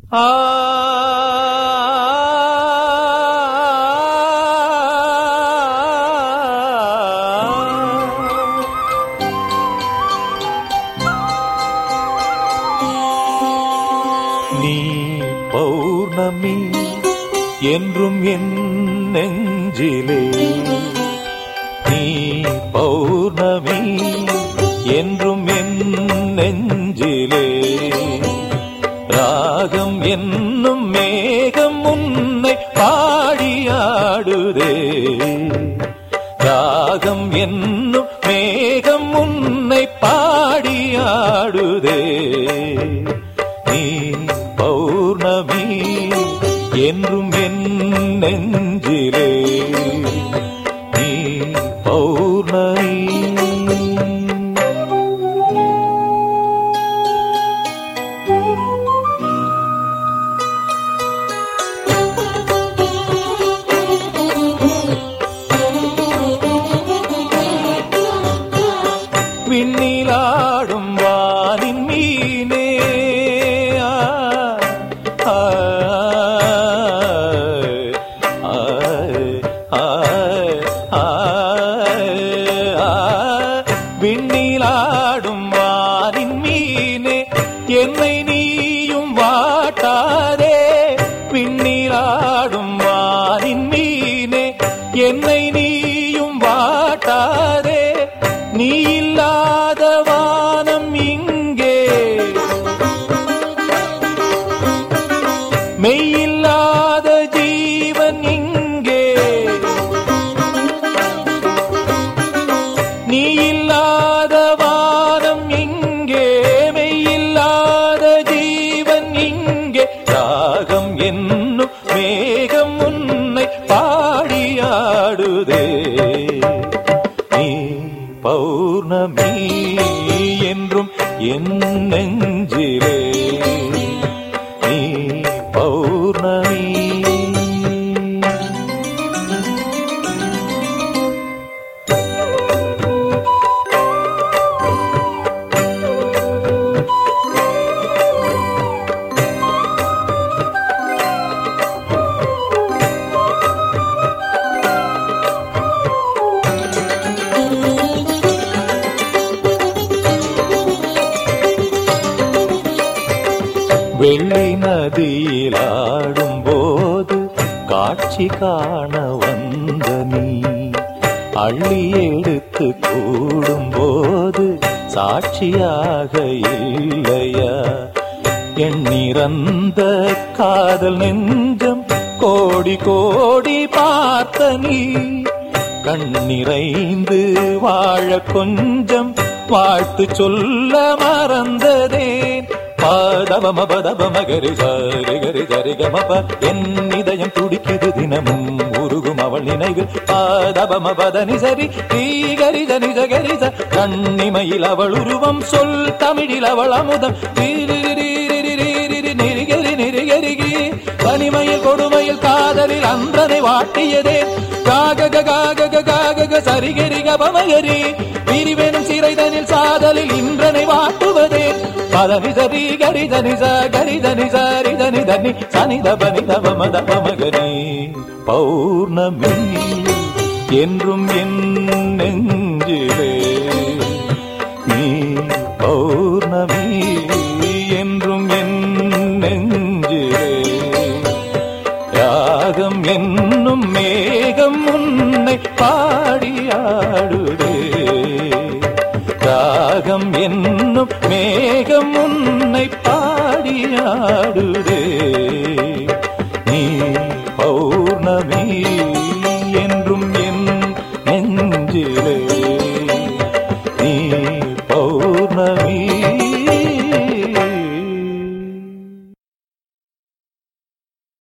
ஆ நீ பௌர்ணமி என்றும் என் நெஞ்சிலே நீ பௌர்ணமி என்றும் என் நெஞ்சிலே ராகம் என்னும் மேகம் உன்னை பாடியாடுதே ராகம் என்னும் மேகம் உன்னை பாடியாடுதே நீ பௌர்ணமி என்றும் என் நெஞ்சிலே நீ பௌர்ணமி விண்ணிலாடும் வானின் மீனே ஆ, ஆ, ஆ, ஆ, ஆ, ஆ. விண்ணிலாடும் வானின் மீனே என்னை நீயும் வாட்டாதே விண்ணிலாடும் வானின் மீனே என்னை நீயும் வாட்டாதே நீ இல்லாத வானம் இங்கே மெய்யில்லாத ஜீவன் இங்கே நீ இல்லாத வானம் இங்கே மெய்யில்லாத ஜீவன் இங்கே ராகம் என்னும் மேகம் உன்னை பாடியாடுதே நீ பௌர்ணமி என்றும் என் நெஞ்சிலே நீ பௌர்ணமி வெள்ளி நதியில் ஆடும் போது காட்சி காண வந்த நீ அள்ளி எடுத்து கூடும் போது சாட்சியாக இல்லையா எண்ணிறந்த காதல் நெஞ்சம் கோடி கோடி பார்த்த நீ கண்ணிறைந்து வாழ கொஞ்சம் வாழ்த்து சொல்ல மறந்ததேன் பாதவம பதவம கரி சரி கரி சரி கமப என் இதயம் துடிக்குது தினமும் உருகும் அவள் நினைவு பாதவம பதனி சரி தீகரி ஜனி ஜகரி ச கண்ணிமையில் அவள் உருவம் சொல் தமிழில் அவள் அமுதம் தீரிரிரிரிரிரிரி நெருகரி நெருகருகி தனிமையில் கொடுமையில் காதலில் அன்றனை வாட்டியதே காகக காகக காகக சரிகரி கபமகரி பிரிவெனும் சிறைதனில் சாதலில் இன்றனை வாட்டுவதே பதனி சரி கரி தனி ச கரி தனி சரி தனி தனி சனி தபனி தபம தபமகரி பௌர்ணமி என்றும் என் நெஞ்சிலே நீ பௌர்ணமி என்றும் என் நெஞ்சிலே ராகம் என்னும் மேகம் உன்னை பாடியாடுதே ராகம் என்னும் மேகம் உன்னை பாடியாடுதே